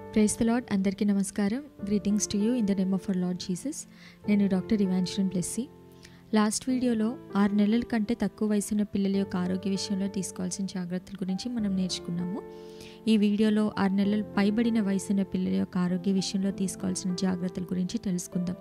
price the lord అందరికీ నమస్కారం greetings to you in the name of our lord Jesus నేను doctor ఇవాన్షరన్ Blessy last వీడియోలో ఆరు నెలల కంటే తక్కువ వయసున్న పిల్లల యొక్క ఆరోగ్య విషయంలో తీసుకోవాల్సిన జాగ్రత్తల గురించి మనం నేర్చుకున్నాము ఈ వీడియోలో ఆరు నెలలు పైబడిన వయసున్న పిల్లల యొక్క ఆరోగ్య విషయంలో తీసుకోవాల్సిన జాగ్రత్తల గురించి తెలుసుకుందాం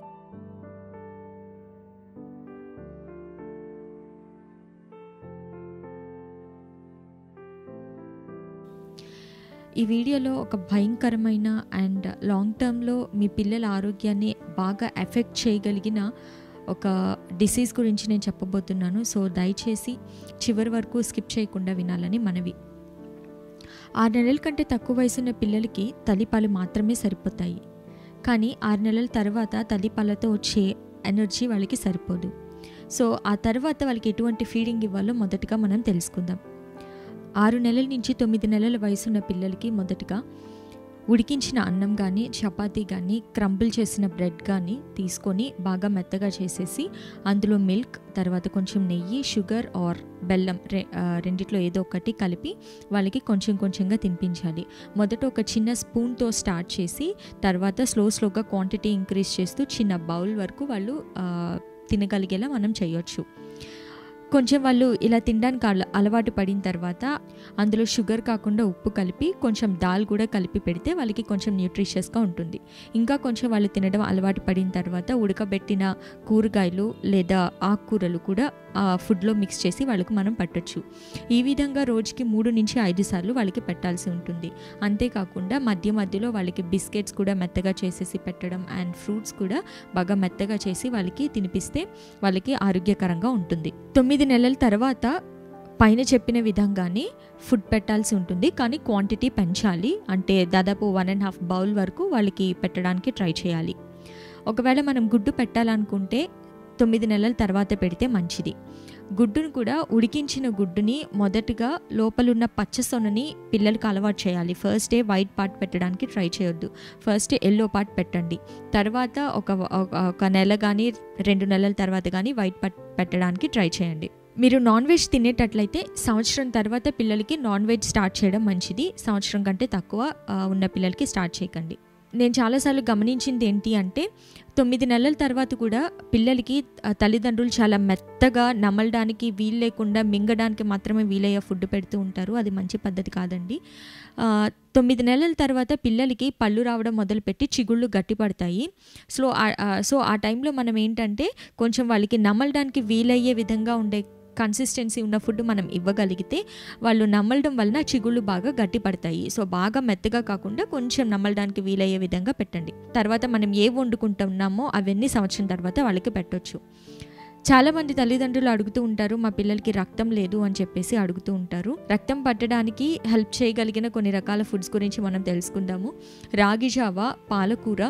ఈ వీడియోలో ఒక భయంకరమైన అండ్ లాంగ్ టర్మ్లో మీ పిల్లల ఆరోగ్యాన్ని బాగా ఎఫెక్ట్ చేయగలిగిన ఒక డిసీజ్ గురించి నేను చెప్పబోతున్నాను సో దయచేసి చివరి వరకు స్కిప్ చేయకుండా వినాలని మనవి ఆరు నెలల కంటే తక్కువ వయసున్న పిల్లలకి తల్లిపాలు మాత్రమే సరిపోతాయి కానీ ఆరు నెలల తర్వాత తల్లిపాలతో వచ్చే ఎనర్జీ వాళ్ళకి సరిపోదు సో ఆ తర్వాత వాళ్ళకి ఎటువంటి ఫీడింగ్ ఇవ్వాలో మొదటగా మనం తెలుసుకుందాం ఆరు నెలల నుంచి తొమ్మిది నెలల వయసున్న పిల్లలకి మొదటగా ఉడికించిన అన్నం కానీ చపాతీ కానీ క్రంబుల్ చేసిన బ్రెడ్ కానీ తీసుకొని బాగా మెత్తగా చేసేసి అందులో మిల్క్ తర్వాత కొంచెం నెయ్యి షుగర్ ఆర్ బెల్లం రె రెండిట్లో ఏదో ఒకటి కలిపి వాళ్ళకి కొంచెం కొంచెంగా తినిపించాలి మొదట ఒక చిన్న స్పూన్తో స్టార్ట్ చేసి తర్వాత స్లో స్లోగా క్వాంటిటీ ఇంక్రీజ్ చేస్తూ చిన్న బౌల్ వరకు వాళ్ళు తినగలిగేలా మనం చేయొచ్చు కొంచెం వాళ్ళు ఇలా తినడానికి అల అలవాటు పడిన తర్వాత అందులో షుగర్ కాకుండా ఉప్పు కలిపి కొంచెం దాల్ కూడా కలిపి పెడితే వాళ్ళకి కొంచెం న్యూట్రిషియస్గా ఉంటుంది ఇంకా కొంచెం వాళ్ళు తినడం అలవాటు పడిన తర్వాత ఉడకబెట్టిన కూరగాయలు లేదా ఆకుకూరలు కూడా ఆ ఫుడ్లో మిక్స్ చేసి వాళ్ళకి మనం పట్టొచ్చు ఈ విధంగా రోజుకి మూడు నుంచి ఐదు సార్లు వాళ్ళకి పెట్టాల్సి ఉంటుంది అంతేకాకుండా మధ్య మధ్యలో వాళ్ళకి బిస్కెట్స్ కూడా మెత్తగా చేసేసి పెట్టడం అండ్ ఫ్రూట్స్ కూడా బాగా మెత్తగా చేసి వాళ్ళకి తినిపిస్తే వాళ్ళకి ఆరోగ్యకరంగా ఉంటుంది తొమ్మిది నెలల తర్వాత పైన చెప్పిన విధంగానే ఫుడ్ పెట్టాల్సి ఉంటుంది కానీ క్వాంటిటీ పెంచాలి అంటే దాదాపు వన్ అండ్ హాఫ్ బౌల్ వరకు వాళ్ళకి పెట్టడానికి ట్రై చేయాలి ఒకవేళ మనం గుడ్డు పెట్టాలనుకుంటే తొమ్మిది నెలల తర్వాత పెడితే మంచిది గుడ్డును కూడా ఉడికించిన గుడ్డుని మొదటగా లోపలున్న పచ్చసొనని పిల్లలకు అలవాటు చేయాలి ఫస్ట్ డే వైట్ పార్ట్ పెట్టడానికి ట్రై చేయొద్దు ఫస్ట్ ఎల్లో పార్ట్ పెట్టండి తర్వాత ఒక ఒక నెల కానీ రెండు నెలల తర్వాత కానీ వైట్ పార్ట్ పెట్టడానికి ట్రై చేయండి మీరు నాన్ వెజ్ తినేటట్లయితే సంవత్సరం తర్వాత పిల్లలకి నాన్ వెజ్ స్టార్ట్ చేయడం మంచిది సంవత్సరం కంటే తక్కువ ఉన్న పిల్లలకి స్టార్ట్ చేయకండి నేను చాలాసార్లు గమనించింది ఏంటి అంటే తొమ్మిది నెలల తర్వాత కూడా పిల్లలకి తల్లిదండ్రులు చాలా మెత్తగా నమలడానికి వీలు లేకుండా మింగడానికి మాత్రమే వీలయ్యే ఫుడ్ పెడుతూ ఉంటారు అది మంచి పద్ధతి కాదండి తొమ్మిది నెలల తర్వాత పిల్లలకి పళ్ళు రావడం మొదలుపెట్టి చిగుళ్ళు గట్టిపడతాయి సో సో ఆ టైంలో మనం ఏంటంటే కొంచెం వాళ్ళకి నమలడానికి వీలయ్యే విధంగా ఉండే కన్సిస్టెన్సీ ఉన్న ఫుడ్ మనం ఇవ్వగలిగితే వాళ్ళు నమ్మలడం వలన చిగుళ్ళు బాగా గట్టిపడతాయి సో బాగా మెత్తగా కాకుండా కొంచెం నమ్మలడానికి వీలయ్యే విధంగా పెట్టండి తర్వాత మనం ఏ వండుకుంటున్నామో అవన్నీ సంవత్సరం తర్వాత వాళ్ళకి పెట్టొచ్చు చాలామంది తల్లిదండ్రులు అడుగుతూ ఉంటారు మా పిల్లలకి రక్తం లేదు అని చెప్పేసి అడుగుతూ ఉంటారు రక్తం పట్టడానికి హెల్ప్ చేయగలిగిన కొన్ని రకాల ఫుడ్స్ గురించి మనం తెలుసుకుందాము రాగి జావ పాలకూర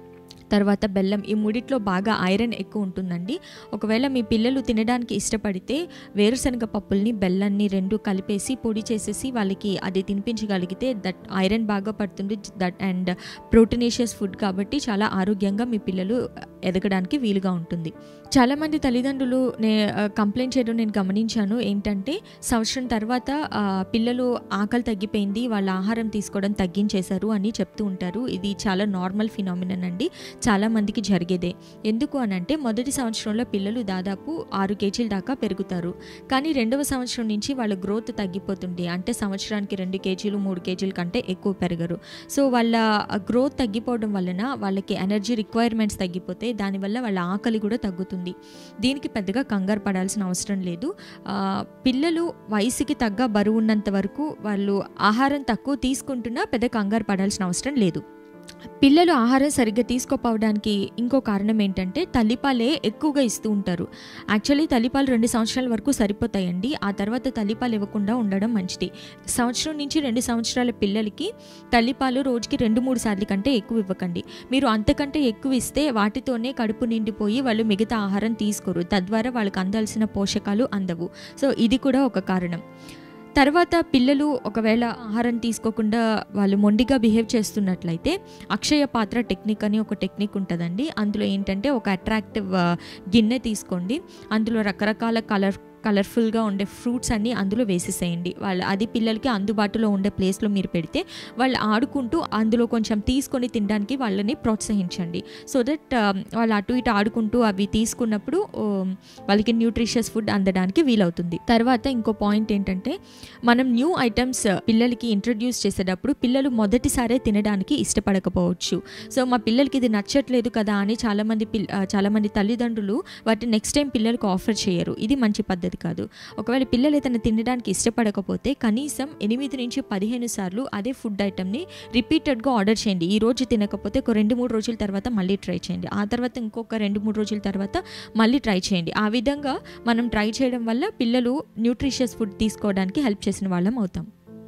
తర్వాత బెల్లం ఈ మూడిట్లో బాగా ఐరన్ ఎక్కువ ఉంటుందండి ఒకవేళ మీ పిల్లలు తినడానికి ఇష్టపడితే వేరుశనగ పప్పుల్ని బెల్లాన్ని రెండు కలిపేసి పొడి చేసేసి వాళ్ళకి అది తినిపించగలిగితే దట్ ఐరన్ బాగా పడుతుంది దట్ అండ్ ప్రోటీనేషియస్ ఫుడ్ కాబట్టి చాలా ఆరోగ్యంగా మీ పిల్లలు ఎదగడానికి వీలుగా ఉంటుంది చాలామంది తల్లిదండ్రులు నే కంప్లైంట్ చేయడం నేను గమనించాను ఏంటంటే సంవత్సరం తర్వాత పిల్లలు ఆకలి తగ్గిపోయింది వాళ్ళ ఆహారం తీసుకోవడం తగ్గించేశారు అని చెప్తూ ఉంటారు ఇది చాలా నార్మల్ ఫినామినన్ అండి చాలా మందికి జరిగేదే ఎందుకు అని అంటే మొదటి సంవత్సరంలో పిల్లలు దాదాపు ఆరు కేజీల దాకా పెరుగుతారు కానీ రెండవ సంవత్సరం నుంచి వాళ్ళ గ్రోత్ తగ్గిపోతుంది అంటే సంవత్సరానికి రెండు కేజీలు మూడు కేజీల కంటే ఎక్కువ పెరగరు సో వాళ్ళ గ్రోత్ తగ్గిపోవడం వలన వాళ్ళకి ఎనర్జీ రిక్వైర్మెంట్స్ తగ్గిపోతే దానివల్ల వాళ్ళ ఆకలి కూడా తగ్గుతుంది దీనికి పెద్దగా కంగారు పడాల్సిన అవసరం లేదు పిల్లలు వయసుకి తగ్గ బరువు ఉన్నంత వరకు వాళ్ళు ఆహారం తక్కువ తీసుకుంటున్నా పెద్ద కంగారు పడాల్సిన అవసరం లేదు పిల్లలు ఆహారం సరిగ్గా తీసుకోపోవడానికి ఇంకో కారణం ఏంటంటే తల్లిపాలే ఎక్కువగా ఇస్తూ ఉంటారు యాక్చువల్లీ తల్లిపాలు రెండు సంవత్సరాల వరకు సరిపోతాయండి ఆ తర్వాత తల్లిపాలు ఇవ్వకుండా ఉండడం మంచిది సంవత్సరం నుంచి రెండు సంవత్సరాల పిల్లలకి తల్లిపాలు రోజుకి రెండు మూడు సార్లు కంటే ఎక్కువ ఇవ్వకండి మీరు అంతకంటే ఎక్కువ ఇస్తే వాటితోనే కడుపు నిండిపోయి వాళ్ళు మిగతా ఆహారం తీసుకోరు తద్వారా వాళ్ళకి అందాల్సిన పోషకాలు అందవు సో ఇది కూడా ఒక కారణం తర్వాత పిల్లలు ఒకవేళ ఆహారం తీసుకోకుండా వాళ్ళు మొండిగా బిహేవ్ చేస్తున్నట్లయితే అక్షయ పాత్ర టెక్నిక్ అని ఒక టెక్నిక్ ఉంటుందండి అందులో ఏంటంటే ఒక అట్రాక్టివ్ గిన్నె తీసుకోండి అందులో రకరకాల కలర్ కలర్ఫుల్గా ఉండే ఫ్రూట్స్ అన్నీ అందులో వేసేసేయండి వాళ్ళు అది పిల్లలకి అందుబాటులో ఉండే ప్లేస్లో మీరు పెడితే వాళ్ళు ఆడుకుంటూ అందులో కొంచెం తీసుకొని తినడానికి వాళ్ళని ప్రోత్సహించండి సో దట్ వాళ్ళు అటు ఇటు ఆడుకుంటూ అవి తీసుకున్నప్పుడు um, వాళ్ళకి న్యూట్రిషియస్ ఫుడ్ అందడానికి వీలవుతుంది తర్వాత ఇంకో పాయింట్ ఏంటంటే మనం న్యూ ఐటమ్స్ పిల్లలకి ఇంట్రడ్యూస్ చేసేటప్పుడు పిల్లలు మొదటిసారే తినడానికి ఇష్టపడకపోవచ్చు సో మా పిల్లలకి ఇది నచ్చట్లేదు కదా అని చాలామంది పిల్ ఆ, చాలామంది తల్లిదండ్రులు వాటిని నెక్స్ట్ టైం పిల్లలకు ఆఫర్ చేయరు ఇది మంచి పద్ధతి కాదు ఒకవేళ పిల్లలు ఏదైనా తినడానికి ఇష్టపడకపోతే కనీసం ఎనిమిది నుంచి పదిహేను సార్లు అదే ఫుడ్ ఐటమ్ని రిపీటెడ్గా ఆర్డర్ చేయండి ఈ రోజు తినకపోతే ఒక రెండు మూడు రోజుల తర్వాత మళ్ళీ ట్రై చేయండి ఆ తర్వాత ఇంకొక రెండు మూడు రోజుల తర్వాత మళ్ళీ ట్రై చేయండి ఆ విధంగా మనం ట్రై చేయడం వల్ల పిల్లలు న్యూట్రిషియస్ ఫుడ్ తీసుకోవడానికి హెల్ప్ చేసిన వాళ్ళం అవుతాం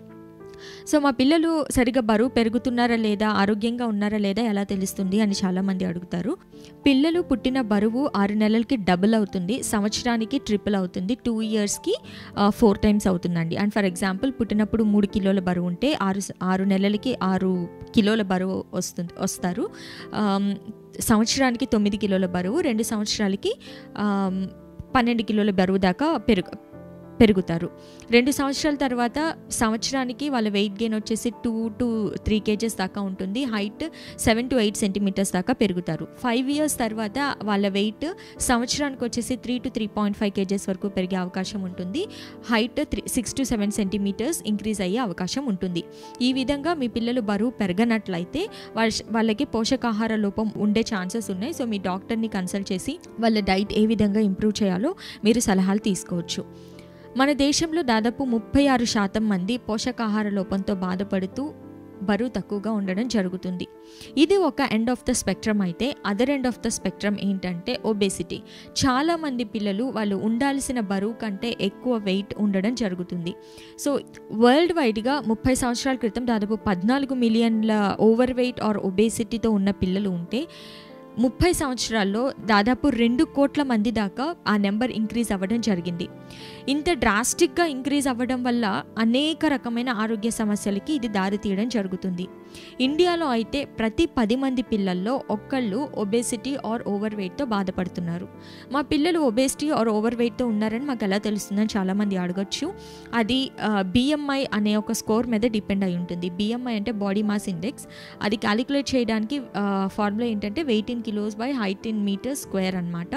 సో మా పిల్లలు సరిగా బరువు పెరుగుతున్నారా లేదా ఆరోగ్యంగా ఉన్నారా లేదా ఎలా తెలుస్తుంది అని చాలామంది అడుగుతారు పిల్లలు పుట్టిన బరువు ఆరు నెలలకి డబుల్ అవుతుంది సంవత్సరానికి ట్రిపుల్ అవుతుంది టూ ఇయర్స్కి ఫోర్ టైమ్స్ అవుతుందండి అండ్ ఫర్ ఎగ్జాంపుల్ పుట్టినప్పుడు మూడు కిలోల బరువు ఉంటే ఆరు ఆరు నెలలకి ఆరు కిలోల బరువు వస్తుంది వస్తారు ఆమ్, సంవత్సరానికి తొమ్మిది కిలోల బరువు రెండు సంవత్సరాలకి ఆమ్, పన్నెండు కిలోల బరువు దాకా పెరుగు పెరుగుతారు రెండు సంవత్సరాల తర్వాత సంవత్సరానికి వాళ్ళ వెయిట్ గెయిన్ వచ్చేసి టూ టు త్రీ కేజెస్ దాకా ఉంటుంది height seven to eight centimetres దాకా పెరుగుతారు ఫైవ్ ఇయర్స్ తర్వాత వాళ్ళ వెయిట్ సంవత్సరానికి వచ్చేసి three to three point five kgs వరకు పెరిగే అవకాశం ఉంటుంది height three six to seven centimetres increase అయ్యే అవకాశం ఉంటుంది ఈ విధంగా మీ పిల్లలు బరువు పెరగనట్లయితే వాళ్ళ వాళ్ళకి పోషకాహార లోపం ఉండే ఛాన్సెస్ ఉన్నాయి సో మీ డాక్టర్ని కన్సల్ట్ చేసి వాళ్ళ డైట్ ఏ విధంగా ఇంప్రూవ్ చేయాలో మీరు సలహాలు తీసుకోవచ్చు మన దేశంలో దాదాపు ముప్పై ఆరు శాతం మంది పోషకాహార లోపంతో బాధపడుతూ బరువు తక్కువగా ఉండడం జరుగుతుంది ఇది ఒక ఎండ్ ఆఫ్ ద స్పెక్ట్రమ్ అయితే other end of the spectrum ఏంటంటే ఒబేసిటీ చాలామంది పిల్లలు వాళ్ళు ఉండాల్సిన బరువు కంటే ఎక్కువ వెయిట్ ఉండడం జరుగుతుంది సో వరల్డ్ వైడ్గా ముప్పై సంవత్సరాల క్రితం దాదాపు పద్నాలుగు మిలియన్ల ఓవర్ వెయిట్ ఆర్ ఒబేసిటీతో ఉన్న పిల్లలు ఉంటే ముప్పై సంవత్సరాల్లో దాదాపు రెండు కోట్ల మంది దాకా ఆ నెంబర్ ఇంక్రీజ్ అవ్వడం జరిగింది ఇంత డ్రాస్టిక్గా ఇంక్రీజ్ అవ్వడం వల్ల అనేక రకమైన ఆరోగ్య సమస్యలకి ఇది దారితీయడం జరుగుతుంది ఇండియాలో అయితే ప్రతి పది మంది పిల్లల్లో ఒక్కళ్ళు ఒబేసిటీ ఆర్ ఓవర్ వెయిట్తో బాధపడుతున్నారు మా పిల్లలు ఒబేసిటీ ఆర్ ఓవర్ వెయిట్తో ఉన్నారని మాకు ఎలా తెలుస్తుందని చాలామంది అడగచ్చు అది బిఎంఐ అనే ఒక స్కోర్ మీద డిపెండ్ అయి ఉంటుంది బిఎంఐ అంటే బాడీ మాస్ ఇండెక్స్ అది క్యాలిక్యులేట్ చేయడానికి ఫార్ములా ఏంటంటే weight in kilos by height in metre square అనమాట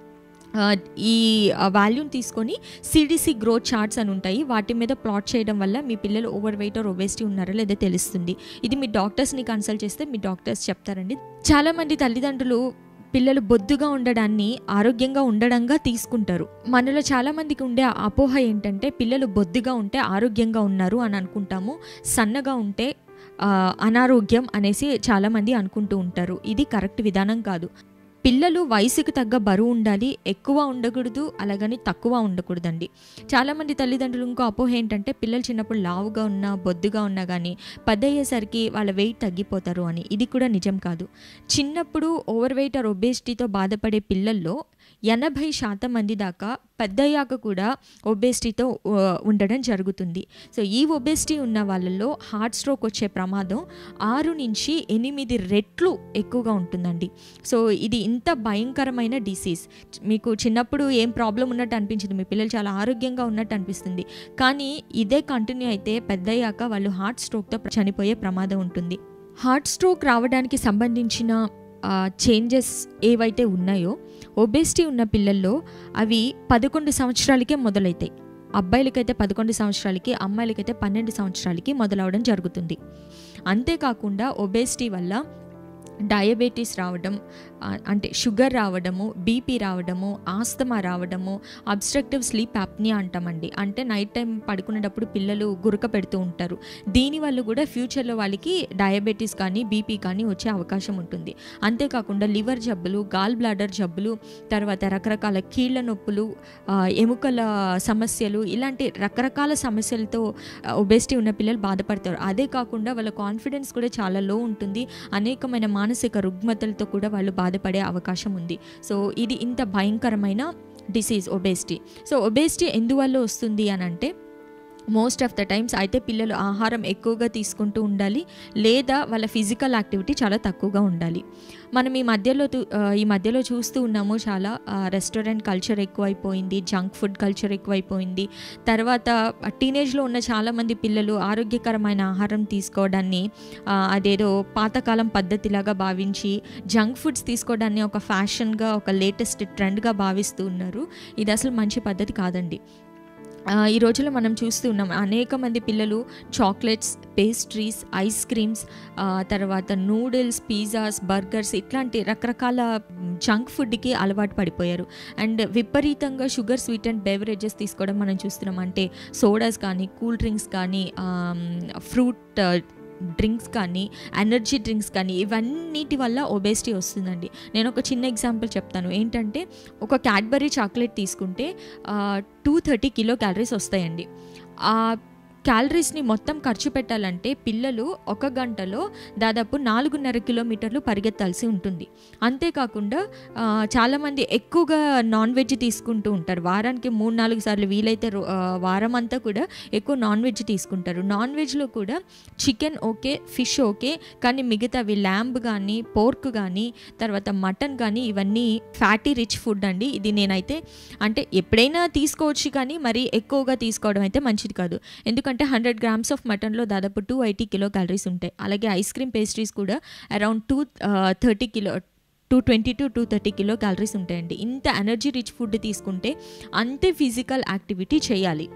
ఈ వాల్యూని తీసుకొని సిడిసి గ్రోత్ చార్ట్స్ అని ఉంటాయి వాటి మీద ప్లాట్ చేయడం వల్ల మీ పిల్లలు ఓవర్ వెయిట్ ఆర్ ఒబేసిటీ ఉన్నారో లేదో తెలుస్తుంది ఇది మీ డాక్టర్స్ని కన్సల్ట్ చేస్తే మీ డాక్టర్స్ చెప్తారండి చాలామంది తల్లిదండ్రులు పిల్లలు బొద్దుగా ఉండడాన్ని ఆరోగ్యంగా ఉండడంగా తీసుకుంటారు మనలో చాలామందికి ఉండే అపోహ ఏంటంటే పిల్లలు బొద్దుగా ఉంటే ఆరోగ్యంగా ఉన్నారు అని అనుకుంటాము సన్నగా ఉంటే ఆ, అనారోగ్యం అనేసి చాలామంది అనుకుంటూ ఉంటారు ఇది కరెక్ట్ విధానం కాదు పిల్లలు వయసుకు తగ్గ బరువు ఉండాలి ఎక్కువ ఉండకూడదు అలాగని తక్కువ ఉండకూడదండి చాలామంది తల్లిదండ్రులు ఇంకో అపోహ ఏంటంటే పిల్లలు చిన్నప్పుడు లావుగా ఉన్నా బొద్దుగా ఉన్నా కానీ పెద్ద అయ్యేసరికి వాళ్ళ వెయిట్ తగ్గిపోతారు అని ఇది కూడా నిజం కాదు చిన్నప్పుడు ఓవర్ వెయిట్ ఆర్ ఒబేసిటీతో బాధపడే పిల్లల్లో ఎనభై శాతం మంది దాకా పెద్దయ్యాక కూడా ఒబేసిటీతో ఉండడం జరుగుతుంది సో ఈ ఒబేసిటీ ఉన్న వాళ్ళల్లో హార్ట్ స్ట్రోక్ వచ్చే ప్రమాదం ఆరు నుంచి ఎనిమిది రెట్లు ఎక్కువగా ఉంటుందండి సో ఇది ఇంత భయంకరమైన డిసీజ్ మీకు చిన్నప్పుడు ఏం ప్రాబ్లం ఉన్నట్టు అనిపించింది మీ పిల్లలు చాలా ఆరోగ్యంగా ఉన్నట్టు అనిపిస్తుంది కానీ ఇదే కంటిన్యూ అయితే పెద్దయ్యాక వాళ్ళు హార్ట్ స్ట్రోక్తో చనిపోయే ప్రమాదం ఉంటుంది హార్ట్ స్ట్రోక్ రావడానికి సంబంధించిన చేంజెస్ ఏవైతే ఉన్నాయో ఒబేసిటీ ఉన్న పిల్లల్లో అవి పదకొండు సంవత్సరాలకే మొదలవుతాయి అబ్బాయిలకైతే పదకొండు సంవత్సరాలకి అమ్మాయిలకైతే పన్నెండు సంవత్సరాలకి మొదలవడం జరుగుతుంది అంతేకాకుండా ఒబేసిటీ వల్ల డయాబెటీస్ రావడం ఆ, అంటే షుగర్ రావడము బీపీ రావడము ఆస్తమా రావడము అబ్స్ట్రక్టివ్ స్లీప్ యాప్నియా అంటామండి అంటే నైట్ టైం పడుకునేటప్పుడు పిల్లలు గురక పెడుతూ ఉంటారు దీనివల్ల కూడా ఫ్యూచర్లో వాళ్ళకి డయాబెటీస్ కానీ బీపీ కానీ వచ్చే అవకాశం ఉంటుంది అంతేకాకుండా లివర్ జబ్బులు గాల్ బ్లాడర్ జబ్బులు తర్వాత రకరకాల కీళ్ళ నొప్పులు ఆ, ఎముకల సమస్యలు ఇలాంటి రకరకాల సమస్యలతో ఒబేసిటీ ఉన్న పిల్లలు బాధపడతారు అదే కాకుండా వాళ్ళ కాన్ఫిడెన్స్ కూడా చాలా లో ఉంటుంది అనేకమైన మానసిక రుగ్మతలతో కూడా వాళ్ళు బాధపడే అవకాశం ఉంది సో ఇది ఇంత భయంకరమైన డిసీజ్ ఒబేసిటీ సో ఒబేసిటీ ఎందువల్ల వస్తుంది అని అంటే మోస్ట్ ఆఫ్ ద టైమ్స్ అయితే పిల్లలు ఆహారం ఎక్కువగా తీసుకుంటూ ఉండాలి లేదా వాళ్ళ ఫిజికల్ యాక్టివిటీ చాలా తక్కువగా ఉండాలి మనం ఈ మధ్యలో తు- ఆ, ఈ మధ్యలో చూస్తూ ఉన్నాము చాలా రెస్టారెంట్ కల్చర్ ఎక్కువైపోయింది జంక్ ఫుడ్ కల్చర్ ఎక్కువైపోయింది తర్వాత టీనేజ్లో ఉన్న చాలామంది పిల్లలు ఆరోగ్యకరమైన ఆహారం తీసుకోవడాన్ని ఆ, అదేదో పాతకాలం పద్ధతిలాగా భావించి జంక్ ఫుడ్స్ తీసుకోవడాన్ని ఒక ఫ్యాషన్గా ఒక లేటెస్ట్ ట్రెండ్గా భావిస్తూ ఉన్నారు ఇది అసలు మంచి పద్ధతి కాదండి ఆ, ఈ రోజుల్లో మనం చూస్తూ ఉన్నాం అనేక మంది పిల్లలు చాక్లెట్స్ పేస్ట్రీస్ ఐస్ క్రీమ్స్ ఆ, తర్వాత నూడిల్స్ పిజ్జాస్ బర్గర్స్ ఇట్లాంటి రకరకాల జంక్ ఫుడ్కి అలవాటు పడిపోయారు అండ్ విపరీతంగా షుగర్ స్వీట్ అండ్ బెవరేజెస్ తీసుకోవడం మనం చూస్తున్నాం అంటే సోడాస్ కానీ కూల్ డ్రింక్స్ కానీ ఫ్రూట్ డ్రింక్స్ కానీ ఎనర్జీ డ్రింక్స్ కానీ ఇవన్నిటి వల్ల ఒబేసిటీ వస్తుందండి నేను ఒక చిన్న ఎగ్జాంపుల్ చెప్తాను ఏంటంటే ఒక క్యాడ్బరీ చాక్లెట్ తీసుకుంటే టూ థర్టీ కిలో క్యాలరీస్ వస్తాయండి ఆ క్యాలరీస్ని మొత్తం ఖర్చు పెట్టాలంటే పిల్లలు ఒక గంటలో దాదాపు నాలుగున్నర కిలోమీటర్లు పరిగెత్తాల్సి ఉంటుంది అంతేకాకుండా ఆ, చాలామంది ఎక్కువగా నాన్ వెజ్ తీసుకుంటూ ఉంటారు వారానికి మూడు నాలుగు సార్లు వీలైతే రో- ఆ, వారం అంతా కూడా ఎక్కువ నాన్ వెజ్ తీసుకుంటారు నాన్ వెజ్లో కూడా చికెన్ ఓకే ఫిష్ ఓకే కానీ మిగతావి ల్యాంబ్ కానీ పోర్క్ కానీ తర్వాత మటన్ కానీ ఇవన్నీ ఫ్యాటీ రిచ్ ఫుడ్ అండి ఇది నేనైతే అంటే ఎప్పుడైనా తీసుకోవచ్చు కానీ మరి ఎక్కువగా తీసుకోవడం అయితే మంచిది కాదు ఎందుకంటే హండ్రెడ్ గ్రామ్స్ ఆఫ్ మటన్లో దాదాపు టూ ఎయిటీ కిలో క్యాలరీస్ ఉంటాయి అలాగే ఐస్ క్రీమ్ పేస్ట్రీస్ కూడా around two thirty kilo two twenty to two thirty kilo calories ఉంటాయండి ఇంత ఎనర్జీ రిచ్ ఫుడ్ తీసుకుంటే అంతే ఫిజికల్ యాక్టివిటీ చేయాలి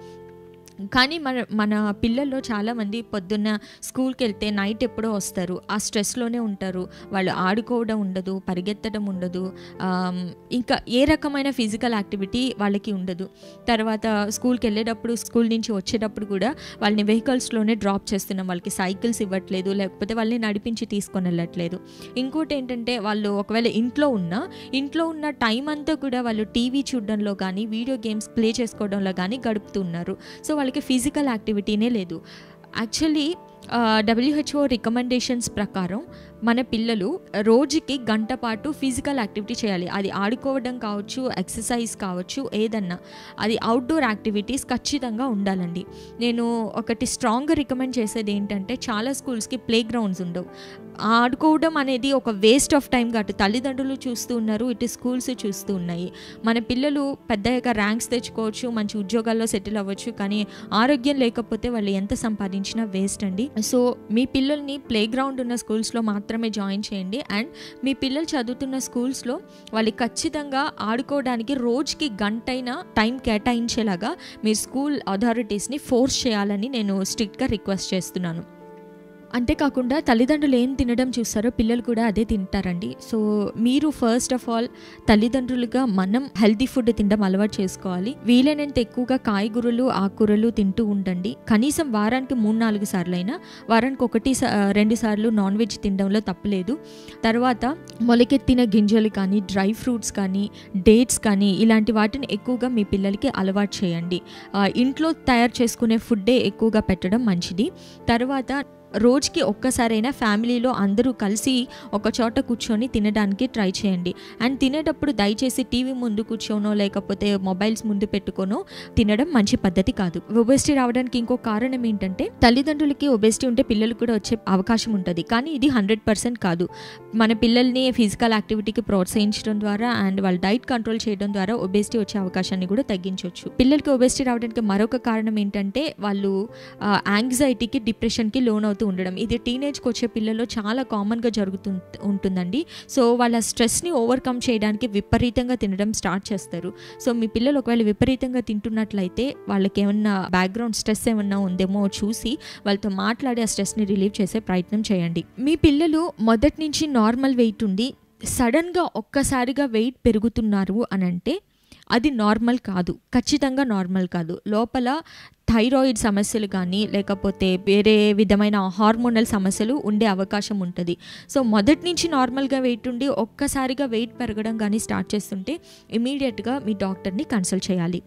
కానీ మన మన పిల్లల్లో చాలామంది పొద్దున్న స్కూల్కి వెళ్తే నైట్ ఎప్పుడో వస్తారు ఆ స్ట్రెస్లోనే ఉంటారు వాళ్ళు ఆడుకోవడం ఉండదు పరిగెత్తడం ఉండదు ఆమ్, ఇంకా ఏ రకమైన ఫిజికల్ యాక్టివిటీ వాళ్ళకి ఉండదు తర్వాత స్కూల్కి వెళ్ళేటప్పుడు స్కూల్ నుంచి వచ్చేటప్పుడు కూడా వాళ్ళని వెహికల్స్లోనే డ్రాప్ చేస్తున్నాం వాళ్ళకి సైకిల్స్ ఇవ్వట్లేదు లేకపోతే వాళ్ళని నడిపించి తీసుకొని వెళ్ళట్లేదు ఇంకోటి ఏంటంటే వాళ్ళు ఒకవేళ ఇంట్లో ఉన్నా ఇంట్లో ఉన్న టైం అంతా కూడా వాళ్ళు టీవీ చూడడంలో కానీ వీడియో గేమ్స్ ప్లే చేసుకోవడంలో కానీ గడుపుతున్నారు సో వాళ్ళకి ఫిజికల్ యాక్టివిటీనే లేదు యాక్చువల్లీ డబ్ల్యూహెచ్ఓ రికమెండేషన్స్ ప్రకారం మన పిల్లలు రోజుకి గంట పాటు ఫిజికల్ యాక్టివిటీ చేయాలి అది ఆడుకోవడం కావచ్చు ఎక్సర్సైజ్ కావచ్చు ఏదన్నా అది అవుట్డోర్ యాక్టివిటీస్ ఖచ్చితంగా ఉండాలండి నేను ఒకటి స్ట్రాంగ్గా రికమెండ్ చేసేది ఏంటంటే చాలా స్కూల్స్కి ప్లే గ్రౌండ్స్ ఉండవు ఆడుకోవడం అనేది ఒక వేస్ట్ ఆఫ్ టైం కాదు తల్లిదండ్రులు చూస్తూ ఉన్నారు ఇటు స్కూల్స్ చూస్తూ ఉన్నాయి మన పిల్లలు పెద్దగా ర్యాంక్స్ తెచ్చుకోవచ్చు మంచి ఉద్యోగాల్లో సెటిల్ అవ్వచ్చు కానీ ఆరోగ్యం లేకపోతే వాళ్ళు ఎంత సంపాదించినా వేస్ట్ అండి సో మీ పిల్లల్ని ప్లే గ్రౌండ్ ఉన్న స్కూల్స్లో మాత్రమే జాయిన్ చేయండి అండ్ మీ పిల్లలు చదువుతున్న స్కూల్స్లో వాళ్ళు ఖచ్చితంగా ఆడుకోవడానికి రోజుకి గంటైనా టైం కేటాయించేలాగా మీరు స్కూల్ అథారిటీస్ని ఫోర్స్ చేయాలని నేను స్ట్రిక్ట్గా రిక్వెస్ట్ చేస్తున్నాను అంతేకాకుండా తల్లిదండ్రులు ఏం తినడం చూస్తారో పిల్లలు కూడా అదే తింటారండి సో మీరు ఫస్ట్ ఆఫ్ ఆల్ తల్లిదండ్రులుగా మనం హెల్తీ ఫుడ్ తినడం అలవాటు చేసుకోవాలి వీలైనంత ఎక్కువగా కాయగూరలు ఆకుకూరలు తింటూ ఉండండి కనీసం వారానికి మూడు నాలుగు సార్లు అయినా వారానికి ఒకటి సా- రెండు సార్లు నాన్ వెజ్ తినడంలో తప్పలేదు తర్వాత మొలకెత్తిన గింజలు కానీ డ్రై ఫ్రూట్స్ కానీ డేట్స్ కానీ ఇలాంటి వాటిని ఎక్కువగా మీ పిల్లలకి అలవాటు చేయండి ఆ, ఇంట్లో తయారు చేసుకునే ఫుడ్డే ఎక్కువగా పెట్టడం మంచిది తర్వాత రోజుకి ఒక్కసారైనా ఫ్యామిలీలో అందరూ కలిసి ఒక చోట కూర్చొని తినడానికి ట్రై చేయండి అండ్ తినేటప్పుడు దయచేసి టీవీ ముందు కూర్చోనో లేకపోతే మొబైల్స్ ముందు పెట్టుకోనో తినడం మంచి పద్ధతి కాదు ఒబెసిటీ రావడానికి ఇంకో కారణం ఏంటంటే తల్లిదండ్రులకి ఒబెసిటీ ఉంటే పిల్లలు కూడా వచ్చే అవకాశం ఉంటుంది కానీ ఇది హండ్రెడ్ పర్సెంట్ కాదు మన పిల్లల్ని ఫిజికల్ యాక్టివిటీకి ప్రోత్సహించడం ద్వారా అండ్ వాళ్ళ డైట్ కంట్రోల్ చేయడం ద్వారా ఒబేసిటీ వచ్చే అవకాశాన్ని కూడా తగ్గించవచ్చు పిల్లలకి ఒబేసిటీ రావడానికి మరొక కారణం ఏంటంటే వాళ్ళు యాంగ్జైటీకి డిప్రెషన్కి లోన్ అవుతూ ఉండడం ఇది టీనేజ్కి వచ్చే పిల్లల్లో చాలా కామన్గా జరుగుతూ ఉంటుందండి సో వాళ్ళ స్ట్రెస్ని ఓవర్కమ్ చేయడానికి విపరీతంగా తినడం స్టార్ట్ చేస్తారు సో మీ పిల్లలు ఒకవేళ విపరీతంగా తింటున్నట్లయితే వాళ్ళకి ఏమన్నా బ్యాక్గ్రౌండ్ స్ట్రెస్ ఏమన్నా ఉందేమో చూసి వాళ్ళతో మాట్లాడి ఆ స్ట్రెస్ని రిలీవ్ చేసే ప్రయత్నం చేయండి మీ పిల్లలు మొదటి నుంచి నార్మల్ వెయిట్ ఉండి సడన్గా ఒక్కసారిగా వెయిట్ పెరుగుతున్నారు అని అంటే అది నార్మల్ కాదు ఖచ్చితంగా నార్మల్ కాదు లోపల థైరాయిడ్ సమస్యలు కానీ లేకపోతే వేరే విధమైన హార్మోనల్ సమస్యలు ఉండే అవకాశం ఉంటుంది సో మొదటి నుంచి నార్మల్గా వెయిట్ ఉండి ఒక్కసారిగా వెయిట్ పెరగడం కానీ స్టార్ట్ చేస్తుంటే ఇమీడియట్గా మీ డాక్టర్ని కన్సల్ట్ చేయాలి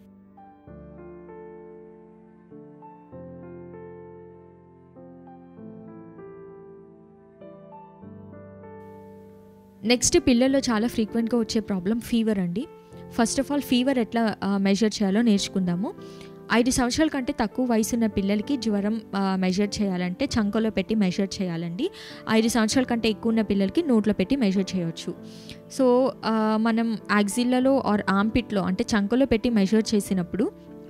నెక్స్ట్ పిల్లల్లో చాలా ఫ్రీక్వెంట్గా వచ్చే ప్రాబ్లం ఫీవర్ అండి ఫస్ట్ ఆఫ్ ఆల్ ఫీవర్ ఎట్లా మెజర్ చేయాలో నేర్చుకుందాము ఐదు సంవత్సరాల కంటే తక్కువ వయసు ఉన్న పిల్లలకి జ్వరం మెజర్ చేయాలంటే చంకలో పెట్టి మెజర్ చేయాలండి ఐదు సంవత్సరాల కంటే ఎక్కువ ఉన్న పిల్లలకి నోట్లో పెట్టి మెజర్ చేయొచ్చు సో ఆ, మనం యాక్సిల్లలో ఆర్ ఆంపిట్లో అంటే చంకలో పెట్టి మెజర్ చేసినప్పుడు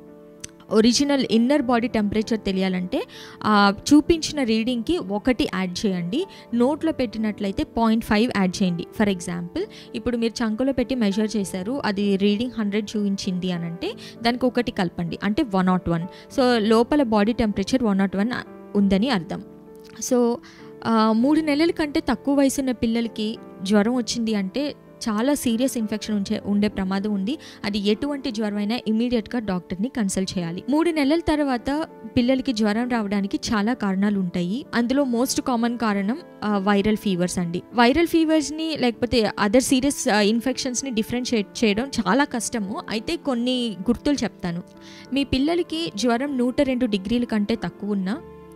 ఒరిజినల్ ఇన్నర్ బాడీ టెంపరేచర్ తెలియాలంటే ఆ చూపించిన రీడింగ్కి ఒకటి యాడ్ చేయండి నోట్లో పెట్టినట్లయితే పాయింట్ ఫైవ్ యాడ్ చేయండి ఫర్ ఎగ్జాంపుల్ ఇప్పుడు మీరు చంకలో పెట్టి మెజర్ చేశారు అది రీడింగ్ హండ్రెడ్ చూపించింది అని అంటే దానికి ఒకటి కలపండి అంటే వన్ నాట్ వన్ సో లోపల body temperature one nought one ఉందని అర్థం సో ఆ, మూడు నెలల కంటే తక్కువ వయసున్న పిల్లలకి జ్వరం వచ్చింది అంటే చాలా సీరియస్ ఇన్ఫెక్షన్ ఉంచే ఉండే ప్రమాదం ఉంది అది ఎటువంటి జ్వరం అయినా ఇమీడియట్గా డాక్టర్ని కన్సల్ట్ చేయాలి మూడు నెలల తర్వాత పిల్లలకి జ్వరం రావడానికి చాలా కారణాలు ఉంటాయి అందులో మోస్ట్ కామన్ కారణం వైరల్ ఫీవర్స్ అండి వైరల్ ఫీవర్స్ని లేకపోతే అదర్ సీరియస్ ఇన్ఫెక్షన్స్ని డిఫరెన్షియేట్ చేయడం చాలా కష్టము అయితే కొన్ని గుర్తులు చెప్తాను మీ పిల్లలకి జ్వరం నూట రెండు డిగ్రీల కంటే తక్కువ ఉన్నా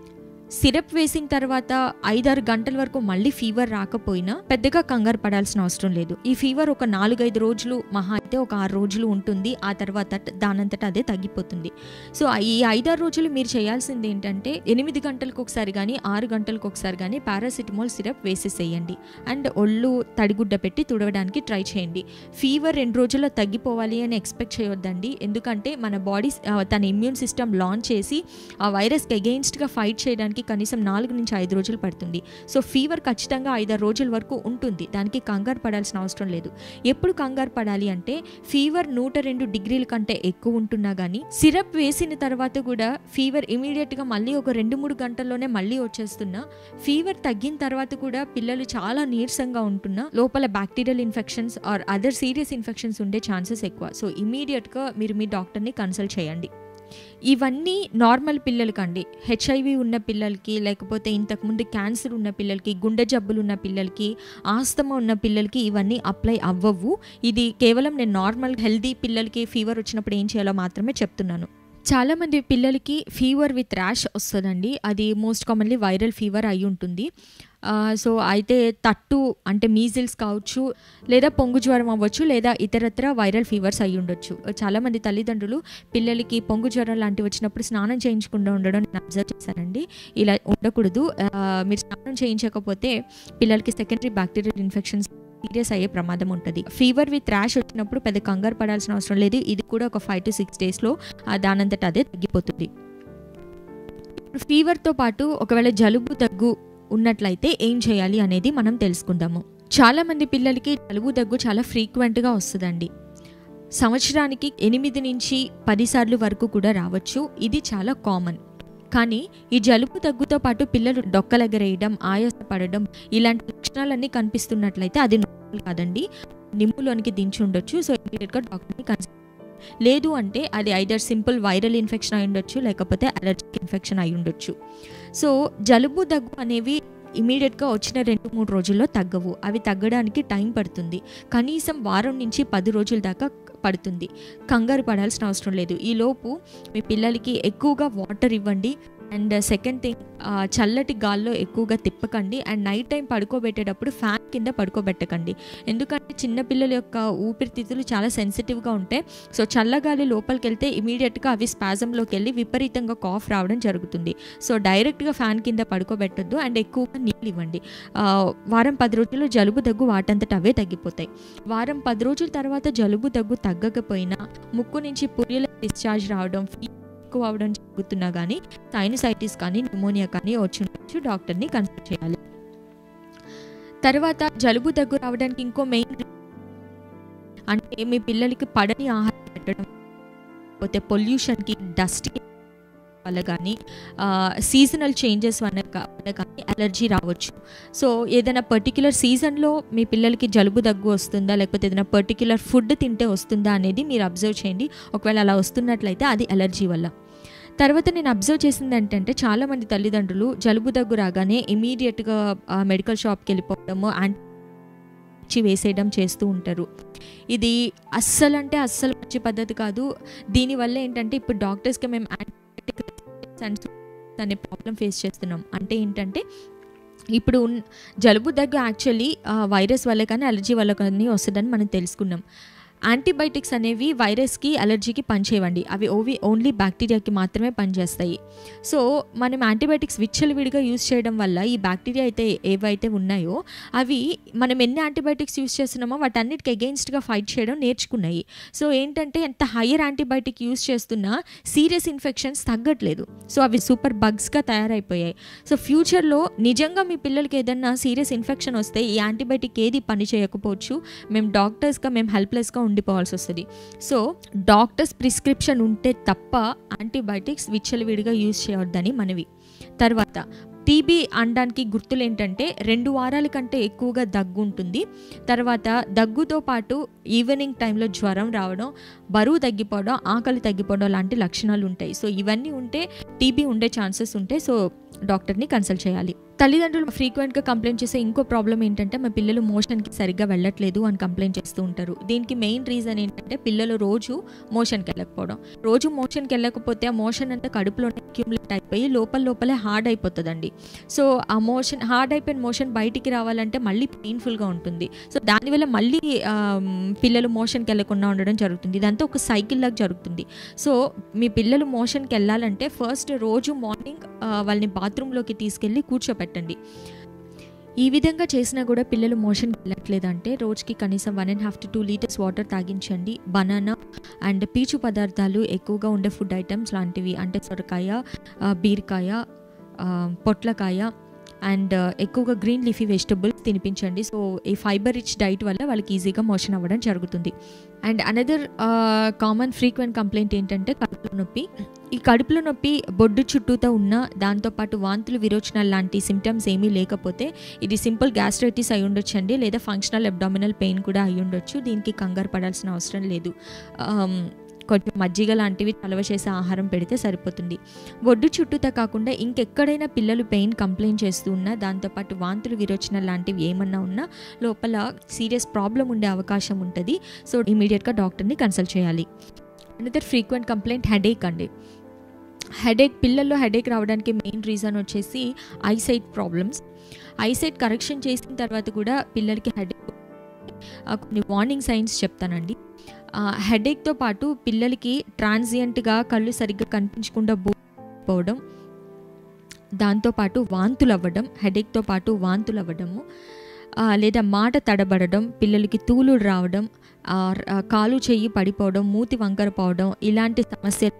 సిరప్ వేసిన తర్వాత ఐదారు గంటల వరకు మళ్ళీ ఫీవర్ రాకపోయినా పెద్దగా కంగారు పడాల్సిన అవసరం లేదు ఈ ఫీవర్ ఒక నాలుగైదు రోజులు మహా అయితే ఒక ఆరు రోజులు ఉంటుంది ఆ తర్వాత దానంతట అదే తగ్గిపోతుంది సో ఈ ఐదారు రోజులు మీరు చేయాల్సింది ఏంటంటే ఎనిమిది గంటలకు ఒకసారి కానీ ఆరు గంటలకు ఒకసారి కానీ పారాసిటమాల్ సిరప్ వేసేసేయండి అండ్ ఒళ్ళు తడిగుడ్డ పెట్టి తుడవడానికి ట్రై చేయండి ఫీవర్ రెండు రోజుల్లో తగ్గిపోవాలి అని ఎక్స్పెక్ట్ చేయొద్దండి ఎందుకంటే మన బాడీ తన ఇమ్యూన్ సిస్టమ్ లాంచ్ చేసి ఆ వైరస్కి అగెయిన్స్ట్గా ఫైట్ చేయడానికి కనీసం నాలుగు నుంచి ఐదు రోజులు పడుతుంది సో ఫీవర్ ఖచ్చితంగా ఐదారు రోజుల వరకు ఉంటుంది దానికి కంగారు పడాల్సిన అవసరం లేదు ఎప్పుడు కంగారు పడాలి అంటే ఫీవర్ నూట రెండు డిగ్రీల కంటే ఎక్కువ ఉంటున్నా కానీ సిరప్ వేసిన తర్వాత కూడా ఫీవర్ ఇమీడియట్గా మళ్ళీ ఒక రెండు మూడు గంటల్లోనే మళ్ళీ వచ్చేస్తున్నా ఫీవర్ తగ్గిన తర్వాత కూడా పిల్లలు చాలా నీరసంగా ఉంటున్నా లోపల bacterial infections or other serious infections ఉండే ఛాన్సెస్ ఎక్కువ సో ఇమీడియట్గా మీరు మీ డాక్టర్ని కన్సల్ట్ చేయండి ఇవన్నీ నార్మల్ పిల్లలకండి హెచ్ఐవి ఉన్న పిల్లలకి లేకపోతే ఇంతకుముందు క్యాన్సర్ ఉన్న పిల్లలకి గుండె జబ్బులు ఉన్న పిల్లలకి ఆస్తమా ఉన్న పిల్లలకి ఇవన్నీ అప్లై అవ్వవు ఇది కేవలం నేను నార్మల్ హెల్దీ పిల్లలకి ఫీవర్ వచ్చినప్పుడు ఏం చేయాలో మాత్రమే చెప్తున్నాను చాలామంది పిల్లలకి ఫీవర్ విత్ ర్యాష్ వస్తుందండి అది మోస్ట్ కామన్లీ వైరల్ ఫీవర్ అయి ఉంటుంది ఆ, సో అయితే తట్టు అంటే మీజిల్స్ కావచ్చు లేదా పొంగు జ్వరం అవ్వచ్చు లేదా ఇతరత్ర వైరల్ ఫీవర్స్ అయి ఉండొచ్చు చాలామంది తల్లిదండ్రులు పిల్లలకి పొంగు జ్వరం లాంటివి వచ్చినప్పుడు స్నానం చేయించకుండా ఉండడం నేను అబ్జర్వ్ చేశానండి ఇలా ఉండకూడదు ఆ, మీరు స్నానం చేయించకపోతే పిల్లలకి సెకండరీ బ్యాక్టీరియల్ ఇన్ఫెక్షన్స్ సీరియస్ అయ్యే ప్రమాదం ఉంటుంది ఫీవర్ విత్ ర్యాష్ వచ్చినప్పుడు పెద్ద కంగారు పడాల్సిన అవసరం లేదు ఇది కూడా ఒక ఫైవ్ టు సిక్స్ డేస్లో దానంతట అదే తగ్గిపోతుంది ఇప్పుడు ఫీవర్తో పాటు ఒకవేళ జలుబు దగ్గు ఉన్నట్లయితే ఏం చేయాలి అనేది మనం తెలుసుకుందాము చాలామంది పిల్లలకి జలుబు దగ్గు చాలా ఫ్రీక్వెంట్గా వస్తుందండి సంవత్సరానికి ఎనిమిది నుంచి పది సార్లు వరకు కూడా రావచ్చు ఇది చాలా కామన్ కానీ ఈ జలుబు దగ్గుతో పాటు పిల్లలు డొక్కలెగరేయడం ఆయాసపడడం ఇలాంటి లక్షణాలన్నీ కనిపిస్తున్నట్లయితే అది నార్మల్ కాదండి నిమ్ములోనికి దించి ఉండొచ్చు సో ఇమీడియట్గా డాక్టర్ని కన్సల్ట్ లేదు అంటే అది ఐదర్ సింపుల్ వైరల్ ఇన్ఫెక్షన్ అయి ఉండొచ్చు లేకపోతే అలర్జిక్ ఇన్ఫెక్షన్ అయి ఉండొచ్చు సో జలుబు దగ్గు అనేవి ఇమీడియట్గా వచ్చిన రెండు మూడు రోజుల్లో తగ్గవు అవి తగ్గడానికి టైం పడుతుంది కనీసం వారం నుంచి పది రోజుల దాకా పడుతుంది కంగారు పడాల్సిన అవసరం లేదు ఈలోపు మీ పిల్లలకి ఎక్కువగా వాటర్ ఇవ్వండి అండ్ సెకండ్ థింగ్ చల్లటి గాల్లో ఎక్కువగా తిప్పకండి అండ్ నైట్ టైం పడుకోబెట్టేటప్పుడు ఫ్యాన్ కింద పడుకోబెట్టకండి ఎందుకంటే చిన్నపిల్లల యొక్క ఊపిరితిత్తులు చాలా సెన్సిటివ్గా ఉంటాయి సో చల్లగాలి లోపలికి వెళ్తే ఇమీడియట్గా అవి స్పాజంలోకి వెళ్ళి విపరీతంగా కాఫ్ రావడం జరుగుతుంది సో డైరెక్ట్గా ఫ్యాన్ కింద పడుకోబెట్టొద్దు అండ్ ఎక్కువగా నీళ్ళు ఇవ్వండి ఆ, వారం పది రోజుల్లో జలుబు దగ్గు వాటంతట అవే తగ్గిపోతాయి వారం పది రోజుల తర్వాత జలుబు దగ్గు తగ్గకపోయినా ముక్కు నుంచి పుర్రెల డిశ్చార్జ్ రావడం ఫీ ఎక్కువ అవడం జరుగుతున్నా కానీ సైనసైటిస్ కానీ న్యూమోనియా కానీ వచ్చి ఉండొచ్చు డాక్టర్ని కన్సల్ట్ చేయాలి తర్వాత జలుబు దగ్గు రావడానికి ఇంకో మెయిన్ అంటే మీ పిల్లలకి పడని ఆహారం పెట్టడం లేకపోతే పొల్యూషన్కి డస్ట్కి వల్ల కానీ సీజనల్ చేంజెస్ వల్ల కా- వల్ల కానీ అలర్జీ రావచ్చు సో ఏదైనా పర్టిక్యులర్ సీజన్లో మీ పిల్లలకి జలుబు దగ్గు వస్తుందా లేకపోతే ఏదైనా పర్టిక్యులర్ ఫుడ్ తింటే వస్తుందా అనేది మీరు అబ్జర్వ్ చేయండి ఒకవేళ అలా వస్తున్నట్లయితే అది అలర్జీ వల్ల తర్వాత నేను అబ్జర్వ్ చేసింది ఏంటంటే చాలామంది తల్లిదండ్రులు జలుబు దగ్గు రాగానే ఇమీడియట్గా మెడికల్ షాప్కి వెళ్ళిపోవడము యాంటీ ఇచ్చి వేసేయడం చేస్తూ ఉంటారు ఇది అస్సలు అంటే అస్సలు మంచి పద్ధతి కాదు దీనివల్ల ఏంటంటే ఇప్పుడు డాక్టర్స్కి మేము యాంటీబయాటిక్ రెసిస్టెన్స్ అనే ప్రాబ్లం ఫేస్ చేస్తున్నాం అంటే ఏంటంటే ఇప్పుడు ఉన్- జలుబు దగ్గు యాక్చువల్లీ వైరస్ వల్ల కానీ అలర్జీ వల్ల కానీ వస్తుందని మనం తెలుసుకున్నాం యాంటీబయాటిక్స్ అనేవి వైరస్కి అలర్జీకి పనిచేయవండి అవి ఓవి ఓన్లీ బ్యాక్టీరియాకి మాత్రమే పనిచేస్తాయి సో మనం యాంటీబయాటిక్స్ విచ్చలవిడిగా యూస్ చేయడం వల్ల ఈ బ్యాక్టీరియా అయితే ఏవైతే ఉన్నాయో అవి మనం ఎన్ని యాంటీబయాటిక్స్ యూస్ చేస్తున్నామో వాటన్నిటికి అగెయిన్స్ట్గా ఫైట్ చేయడం నేర్చుకున్నాయి సో ఏంటంటే ఎంత హయ్యర్ యాంటీబయాటిక్ యూస్ చేస్తున్నా సీరియస్ ఇన్ఫెక్షన్స్ తగ్గట్లేదు సో అవి సూపర్ బగ్స్గా తయారైపోయాయి సో ఫ్యూచర్లో నిజంగా మీ పిల్లలకి ఏదన్నా సీరియస్ ఇన్ఫెక్షన్ వస్తే ఈ యాంటీబయాటిక్ ఏది పని చేయకపోవచ్చు మేము డాక్టర్స్గా మేము హెల్ప్లెస్గా ఉండిపోవాల్సి వస్తుంది సో డాక్టర్స్ ప్రిస్క్రిప్షన్ ఉంటే తప్ప యాంటీబయాటిక్స్ విచ్చలవిడిగా యూజ్ చేయవద్దని మనవి తర్వాత టీబీ అనడానికి గుర్తులు ఏంటంటే రెండు వారాల కంటే ఎక్కువగా దగ్గు ఉంటుంది తర్వాత దగ్గుతో పాటు ఈవినింగ్ టైంలో జ్వరం రావడం బరువు తగ్గిపోవడం ఆకలి తగ్గిపోవడం లాంటి లక్షణాలు ఉంటాయి సో ఇవన్నీ ఉంటే టీబీ ఉండే ఛాన్సెస్ ఉంటాయి సో డాక్టర్ని కన్సల్ట్ చేయాలి తల్లిదండ్రులు ఫ్రీక్వెంట్గా కంప్లైంట్ చేసే ఇంకో ప్రాబ్లం ఏంటంటే మా పిల్లలు మోషన్కి సరిగ్గా వెళ్ళట్లేదు అని కంప్లైంట్ చేస్తూ ఉంటారు దీనికి మెయిన్ రీజన్ ఏంటంటే పిల్లలు రోజు మోషన్కి వెళ్ళకపోవడం రోజు మోషన్కి వెళ్ళకపోతే ఆ మోషన్ అంతా కడుపులోనే అక్యూములేట్ అయిపోయి లోపల లోపలే హార్డ్ అయిపోతుందండి సో ఆ మోషన్ హార్డ్ అయిపోయిన మోషన్ బయటికి రావాలంటే మళ్ళీ పెయిన్ఫుల్గా ఉంటుంది సో దానివల్ల మళ్ళీ ఆమ్, పిల్లలు మోషన్కి వెళ్ళకుండా ఉండడం జరుగుతుంది ఇదంతా ఒక సైకిల్ లాగా జరుగుతుంది సో మీ పిల్లలు మోషన్కి వెళ్ళాలంటే ఫస్ట్ రోజు మార్నింగ్ వాళ్ళని బాత్రూంలోకి తీసుకెళ్ళి కూర్చోపెట్టండి ఈ విధంగా చేసినా కూడా పిల్లలు మోషన్కి వెళ్ళట్లేదంటే రోజుకి కనీసం one and half to two litres water తాగించండి బనానా అండ్ పీచు పదార్థాలు ఎక్కువగా ఉండే ఫుడ్ ఐటమ్స్ లాంటివి అంటే సొరకాయ ఆ, బీరకాయ ఆ, పొట్లకాయ అండ్ ఎక్కువగా గ్రీన్ లీఫీ వెజిటబుల్స్ తినిపించండి సో ఈ ఫైబర్ రిచ్ డైట్ వల్ల వాళ్ళకి ఈజీగా మోషన్ అవ్వడం జరుగుతుంది and another common frequent complaint ఏంటంటే కడుపులో నొప్పి ఈ కడుపులో నొప్పి బొడ్డు చుట్టూతో ఉన్న దాంతోపాటు వాంతులు విరోచనాలు లాంటి సిమ్టమ్స్ ఏమీ లేకపోతే ఇది సింపుల్ గ్యాస్ట్రైటిస్ అయి ఉండొచ్చండి లేదా ఫంక్షనల్ అబ్డామినల్ పెయిన్ కూడా అయి ఉండొచ్చు దీనికి కంగారు పడాల్సిన అవసరం లేదు ఆమ్, కొంచెం మజ్జిగ లాంటివి చలవ చేసే ఆహారం పెడితే సరిపోతుంది బొడ్డు చుట్టూతో కాకుండా ఇంకెక్కడైనా పిల్లలు పెయిన్ కంప్లైంట్ చేస్తూ ఉన్నా దాంతోపాటు వాంతులు విరోచన లాంటివి ఏమన్నా ఉన్నా లోపల సీరియస్ ప్రాబ్లం ఉండే అవకాశం ఉంటుంది సో ఇమీడియట్గా డాక్టర్ని కన్సల్ట్ చేయాలి అనదర్ ఫ్రీక్వెంట్ కంప్లైంట్ హెడేక్ అండి హెడేక్ పిల్లల్లో హెడేక్ రావడానికి మెయిన్ రీజన్ వచ్చేసి ఐసైట్ ప్రాబ్లమ్స్ ఐసైట్ కరెక్షన్ చేసిన తర్వాత కూడా పిల్లలకి హెడేక్ కొన్ని వార్నింగ్ సైన్స్ చెప్తానండి హెడేక్తో పాటు పిల్లలకి ట్రాన్సియంట్గా కళ్ళు సరిగ్గా కనిపించకుండా పోవడం దాంతోపాటు వాంతులు అవ్వడం హెడేక్తో పాటు వాంతులు అవ్వడము ఆ, లేదా మాట తడబడడం పిల్లలకి తూలుడు రావడం ఆ, ఆ, కాలు చెయ్యి పడిపోవడం మూతి వంకర పోవడం ఇలాంటి సమస్యలు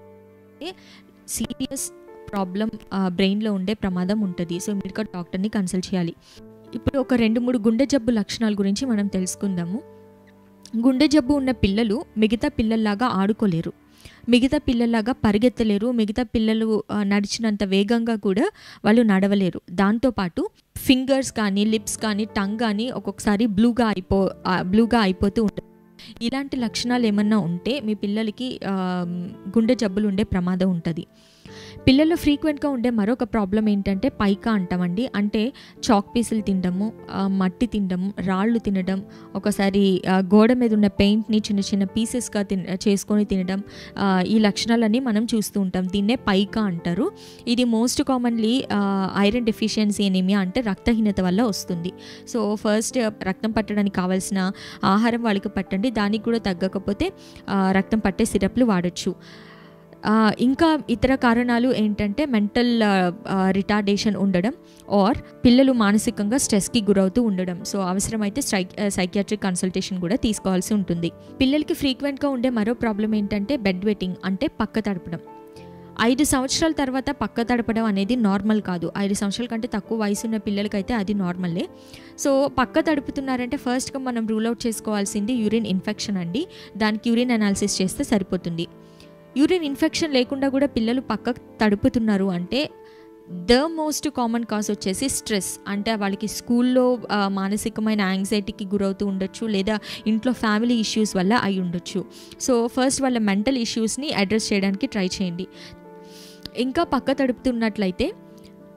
సీరియస్ ప్రాబ్లం బ్రెయిన్లో ఉండే ప్రమాదం ఉంటుంది సో మీరు డాక్టర్ని కన్సల్ట్ చేయాలి ఇప్పుడు ఒక రెండు మూడు గుండె జబ్బు లక్షణాల గురించి మనం తెలుసుకుందాము గుండె జబ్బు ఉన్న పిల్లలు మిగతా పిల్లల్లాగా ఆడుకోలేరు మిగతా పిల్లల్లాగా పరిగెత్తలేరు మిగతా పిల్లలు ఆ, నడిచినంత వేగంగా కూడా వాళ్ళు నడవలేరు దాంతోపాటు ఫింగర్స్ కానీ లిప్స్ కానీ టంగ్ కానీ ఒక్కొక్కసారి బ్లూగా అయిపో ఆ, బ్లూగా అయిపోతూ ఉంటుంది ఇలాంటి లక్షణాలు ఏమన్నా ఉంటే మీ పిల్లలకి ఆ, గుండె జబ్బులు ఉండే ప్రమాదం ఉంటుంది పిల్లల్లో ఫ్రీక్వెంట్గా ఉండే మరొక ప్రాబ్లం ఏంటంటే పైకా అంటామండి అంటే చాక్ పీసులు తినడము ఆ, మట్టి తినడము రాళ్ళు తినడం ఒకసారి ఆ, గోడ మీద ఉన్న పెయింట్ని చిన్న చిన్న పీసెస్గా తిన చేసుకొని తినడం ఆ, ఈ లక్షణాలన్నీ మనం చూస్తూ ఉంటాం దీన్నే పైకా అంటారు ఇది most commonly iron deficiency anaemia అంటే రక్తహీనత వల్ల వస్తుంది సో ఫస్ట్ రక్తం పట్టడానికి కావాల్సిన ఆహారం వాళ్ళకి పట్టండి దానికి కూడా తగ్గకపోతే ఆ, రక్తం పట్టే సిరప్లు వాడచ్చు ఆ, ఇంకా ఇతర కారణాలు ఏంటంటే మెంటల్ రిటార్డేషన్ ఉండడం ఆర్ పిల్లలు మానసికంగా స్ట్రెస్కి గురవుతూ ఉండడం సో అవసరమైతే సై సైకియాట్రిక్ కన్సల్టేషన్ కూడా తీసుకోవాల్సి ఉంటుంది పిల్లలకి ఫ్రీక్వెంట్గా ఉండే మరో ప్రాబ్లం ఏంటంటే బెడ్ వెట్టింగ్ అంటే పక్క తడపడం ఐదు సంవత్సరాల తర్వాత పక్క తడపడం అనేది నార్మల్ కాదు ఐదు సంవత్సరాల కంటే తక్కువ వయసు ఉన్న పిల్లలకైతే అది నార్మలే సో పక్క తడుపుతున్నారంటే ఫస్ట్గా మనం రూల్ అవుట్ చేసుకోవాల్సింది యూరిన్ ఇన్ఫెక్షన్ అండి దానికి యూరిన్ అనాలిసిస్ చేస్తే సరిపోతుంది యూరిన్ ఇన్ఫెక్షన్ లేకుండా కూడా పిల్లలు పక్క తడుపుతున్నారు అంటే ద మోస్ట్ కామన్ కాజ్ వచ్చేసి స్ట్రెస్ అంటే వాళ్ళకి స్కూల్లో ఆ, మానసికమైన యాంగ్జైటీకి గురవుతూ ఉండొచ్చు లేదా ఇంట్లో ఫ్యామిలీ ఇష్యూస్ వల్ల అయి ఉండొచ్చు సో ఫస్ట్ వాళ్ళ మెంటల్ ఇష్యూస్ని అడ్రస్ చేయడానికి ట్రై చేయండి ఇంకా పక్క తడుపుతున్నట్లయితే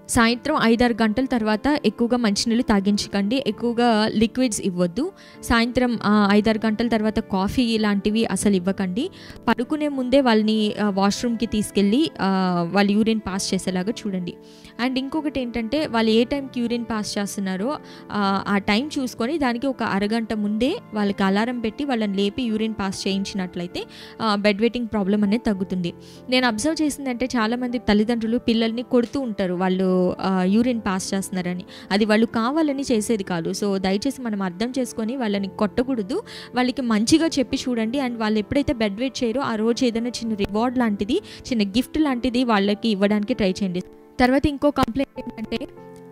సాయంత్రం ఐదారు గంటల తర్వాత ఎక్కువగా మంచినీళ్ళు తాగించకండి ఎక్కువగా లిక్విడ్స్ ఇవ్వద్దు సాయంత్రం ఆ, ఐదారు గంటల తర్వాత కాఫీ లాంటివి అసలు ఇవ్వకండి పడుకునే ముందే వాళ్ళని ఆ, వాష్రూమ్కి తీసుకెళ్ళి ఆ, వాళ్ళు యూరిన్ పాస్ చేసేలాగా చూడండి అండ్ ఇంకొకటి ఏంటంటే వాళ్ళు ఏ టైంకి యూరిన్ పాస్ చేస్తున్నారో ఆ, ఆ టైం చూసుకొని దానికి ఒక అరగంట ముందే వాళ్ళకి అలారం పెట్టి వాళ్ళని లేపి యూరిన్ పాస్ చేయించినట్లయితే బెడ్ వెయిటింగ్ ప్రాబ్లం అనేది తగ్గుతుంది నేను అబ్జర్వ్ చేసిందంటే చాలామంది తల్లిదండ్రులు పిల్లల్ని కొడుతూ ఉంటారు వాళ్ళు యూరిన్ పాస్ చేస్తున్నారని అది వాళ్ళు కావాలని చేసేది కాదు సో దయచేసి మనం అర్థం చేసుకొని వాళ్ళని కొట్టకూడదు వాళ్ళకి మంచిగా చెప్పి చూడండి అండ్ వాళ్ళు ఎప్పుడైతే బెడ్ వెయిట్ చేయరో ఆ రోజు ఏదైనా చిన్న రివార్డ్ లాంటిది చిన్న గిఫ్ట్ లాంటిది వాళ్ళకి ఇవ్వడానికి ట్రై చేయండి తర్వాత ఇంకో కంప్లైంట్ ఏంటంటే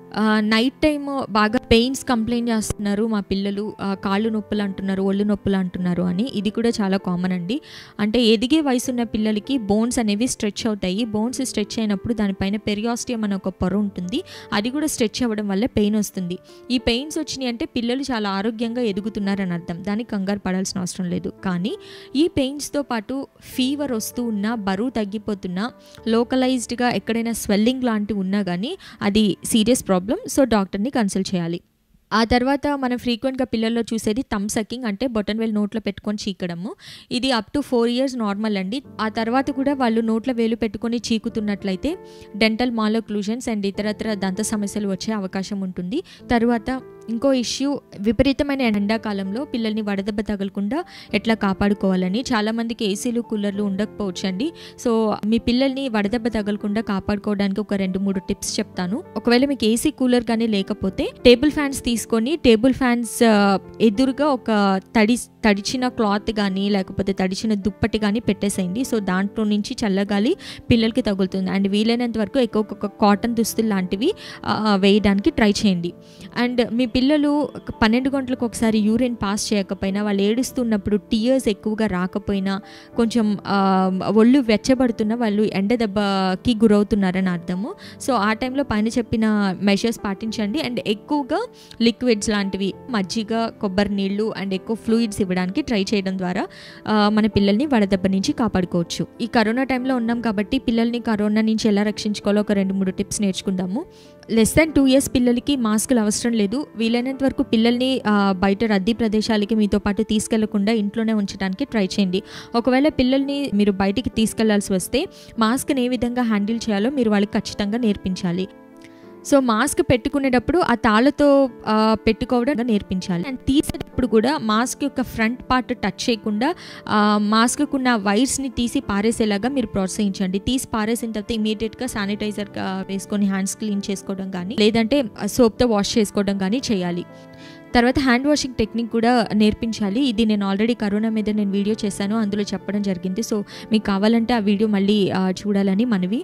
నైట్ టైం బాగా పెయిన్స్ కంప్లైంట్ చేస్తున్నారు మా పిల్లలు ఆ, కాళ్ళు నొప్పులు అంటున్నారు ఒళ్ళు నొప్పులు అంటున్నారు అని ఇది కూడా చాలా కామన్ అండి అంటే ఎదిగే వయసు ఉన్న పిల్లలకి బోన్స్ అనేవి స్ట్రెచ్ అవుతాయి బోన్స్ స్ట్రెచ్ అయినప్పుడు దానిపైన పెరియాస్టియం అనే ఒక పొర ఉంటుంది అది కూడా స్ట్రెచ్ అవ్వడం వల్ల పెయిన్ వస్తుంది ఈ పెయిన్స్ వచ్చినాయి అంటే పిల్లలు చాలా ఆరోగ్యంగా ఎదుగుతున్నారని అర్థం దానికి కంగారు పడాల్సిన అవసరం లేదు కానీ ఈ పెయిన్స్తో పాటు ఫీవర్ వస్తూ ఉన్నా బరువు తగ్గిపోతున్నా లోకలైజ్డ్గా ఎక్కడైనా స్వెల్లింగ్ లాంటివి ఉన్నా కానీ అది సీరియస్ ప్రాబ్లం సో డాక్టర్ని కన్సల్ట్ చేయాలి ఆ తర్వాత మనం ఫ్రీక్వెంట్గా పిల్లల్లో చూసేది థమ్ సకింగ్ అంటే బొటన్ వేలు నోట్లో పెట్టుకొని చీకడము ఇది up to four years normal అండి ఆ తర్వాత కూడా వాళ్ళు నోట్ల వేలు పెట్టుకొని చీకుతున్నట్లయితే డెంటల్ మాలోక్లూజన్స్ అండ్ ఇతరత్ర దంత సమస్యలు వచ్చే అవకాశం ఉంటుంది తర్వాత ఇంకో ఇష్యూ విపరీతమైన ఎండాకాలంలో పిల్లల్ని వడదెబ్బ తగలకుండా ఎట్లా కాపాడుకోవాలని చాలామందికి ఏసీలు కూలర్లు ఉండకపోవచ్చండి సో మీ పిల్లల్ని వడదెబ్బ తగలకుండా కాపాడుకోవడానికి ఒక రెండు మూడు టిప్స్ చెప్తాను ఒకవేళ మీకు ఏసీ కూలర్ కానీ లేకపోతే టేబుల్ ఫ్యాన్స్ తీసుకొని టేబుల్ ఫ్యాన్స్ ఆ, ఎదురుగా ఒక తడి తడిచిన క్లాత్ కానీ లేకపోతే తడిచిన దుప్పటి కానీ పెట్టేసేయండి సో దాంట్లో నుంచి చల్లగాలి పిల్లలకి తగులుతుంది అండ్ వీలైనంత వరకు ఎక్కువ ఒక కాటన్ దుస్తులు లాంటివి ఆ, వేయడానికి ట్రై చేయండి అండ్ మీ పిల్లలు ఒక పన్నెండు గంటలకు ఒకసారి యూరిన్ పాస్ చేయకపోయినా వాళ్ళు ఏడుస్తున్నప్పుడు టీయర్స్ ఎక్కువగా రాకపోయినా కొంచెం ఆ, ఒళ్ళు వెచ్చబడుతున్న వాళ్ళు ఎండ దెబ్బకి గురవుతున్నారని అర్థము సో ఆ టైంలో పైన చెప్పిన మెషర్స్ పాటించండి అండ్ ఎక్కువగా లిక్విడ్స్ లాంటివి మజ్జిగ కొబ్బరి నీళ్ళు అండ్ ఎక్కువ ఫ్లూయిడ్స్ ఇవ్వడానికి ట్రై చేయడం ద్వారా ఆ, మన పిల్లల్ని వడదెబ్బ నుంచి కాపాడుకోవచ్చు ఈ కరోనా టైంలో ఉన్నాం కాబట్టి పిల్లల్ని కరోనా నుంచి ఎలా రక్షించుకోవాలో ఒక రెండు మూడు టిప్స్ నేర్చుకుందాము లెస్ దాన్ టూ ఇయర్స్ పిల్లలకి మాస్కులు అవసరం లేదు వీలైనంత వరకు పిల్లల్ని ఆ, బయట రద్దీ ప్రదేశాలకి మీతో పాటు తీసుకెళ్లకుండా ఇంట్లోనే ఉంచడానికి ట్రై చేయండి ఒకవేళ పిల్లల్ని మీరు బయటికి తీసుకెళ్లాల్సి వస్తే మాస్క్ని ఏ విధంగా హ్యాండిల్ చేయాలో మీరు వాళ్ళకి ఖచ్చితంగా నేర్పించాలి సో మాస్క్ పెట్టుకునేటప్పుడు ఆ తాళ్ళతో ఆ, పెట్టుకోవడం నేర్పించాలి అండ్ తీసేటప్పుడు కూడా మాస్క్ యొక్క ఫ్రంట్ పార్ట్ టచ్ చేయకుండా ఆ, మాస్క్కున్న వైర్స్ని తీసి పారేసేలాగా మీరు ప్రోత్సహించండి తీసి పారేసిన తర్వాత ఇమీడియట్గా శానిటైజర్ వేసుకొని హ్యాండ్స్ క్లీన్ చేసుకోవడం కానీ లేదంటే సోప్తో వాష్ చేసుకోవడం కానీ చేయాలి తర్వాత హ్యాండ్ వాషింగ్ టెక్నిక్ కూడా నేర్పించాలి ఇది నేను ఆల్రెడీ కరోనా మీద నేను వీడియో చేశాను అందులో చెప్పడం జరిగింది సో మీకు కావాలంటే ఆ వీడియో మళ్ళీ ఆ, చూడాలని మనవి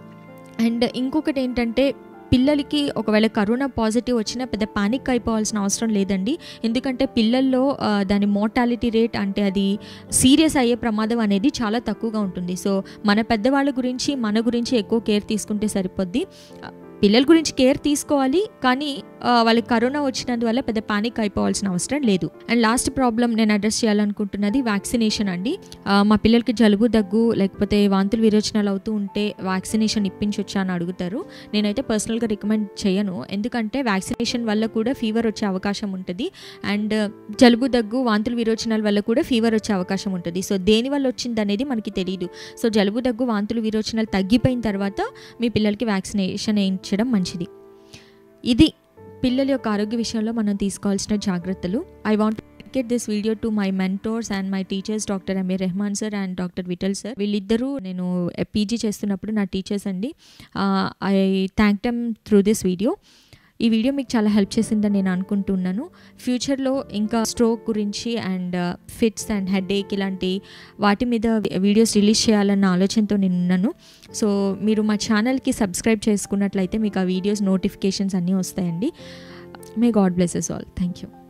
అండ్ ఇంకొకటి ఏంటంటే పిల్లలకి ఒకవేళ కరోనా పాజిటివ్ వచ్చినా పెద్ద పానిక్ అయిపోవాల్సిన అవసరం లేదండి ఎందుకంటే పిల్లల్లో ఆ, దాని మోర్టాలిటీ రేట్ అంటే అది సీరియస్ అయ్యే ప్రమాదం అనేది చాలా తక్కువగా ఉంటుంది సో మన పెద్దవాళ్ళ గురించి మన గురించి ఎక్కువ కేర్ తీసుకుంటే సరిపోద్ది ఆ, పిల్లల గురించి కేర్ తీసుకోవాలి కానీ ఆ, వాళ్ళకి కరోనా వచ్చినందువల్ల పెద్ద పానిక్ అయిపోవాల్సిన అవసరం లేదు అండ్ లాస్ట్ ప్రాబ్లం నేను అడ్రస్ చేయాలనుకుంటున్నది వ్యాక్సినేషన్ అండి ఆ, మా పిల్లలకి జలుబు దగ్గు లేకపోతే వాంతులు విరోచనాలు అవుతూ ఉంటే వ్యాక్సినేషన్ ఇప్పించొచ్చా అని అడుగుతారు నేనైతే పర్సనల్గా రికమెండ్ చేయను ఎందుకంటే వ్యాక్సినేషన్ వల్ల కూడా ఫీవర్ వచ్చే అవకాశం ఉంటుంది అండ్ జలుబు దగ్గు వాంతులు విరోచనాల వల్ల కూడా ఫీవర్ వచ్చే అవకాశం ఉంటుంది సో దేని వల్ల వచ్చింది అనేది మనకి తెలియదు సో జలుబు దగ్గు వాంతులు విరోచనాలు తగ్గిపోయిన తర్వాత మీ పిల్లలకి వ్యాక్సినేషన్ వేయించడం మంచిది ఇది పిల్లల యొక్క ఆరోగ్య విషయంలో మనం తీసుకోవాల్సిన జాగ్రత్తలు I want dedicate this video to my mentors and my teachers doctor MA Rahman sir and doctor Vithal sir వీళ్ళిద్దరూ నేను పీజీ చేస్తున్నప్పుడు నా టీచర్స్ అండి I thank them through this video ఈ వీడియో మీకు చాలా హెల్ప్ చేసిందని నేను అనుకుంటున్నాను ఫ్యూచర్లో ఇంకా స్ట్రోక్ గురించి and fits and headache ఇలాంటి వాటి మీద వీడియోస్ రిలీజ్ చేయాలన్న ఆలోచనతో నేను ఉన్నాను సో మీరు మా ఛానల్కి సబ్స్క్రైబ్ చేసుకున్నట్లయితే మీకు ఆ వీడియోస్ నోటిఫికేషన్స్ అన్నీ వస్తాయండి may God bless us all thank you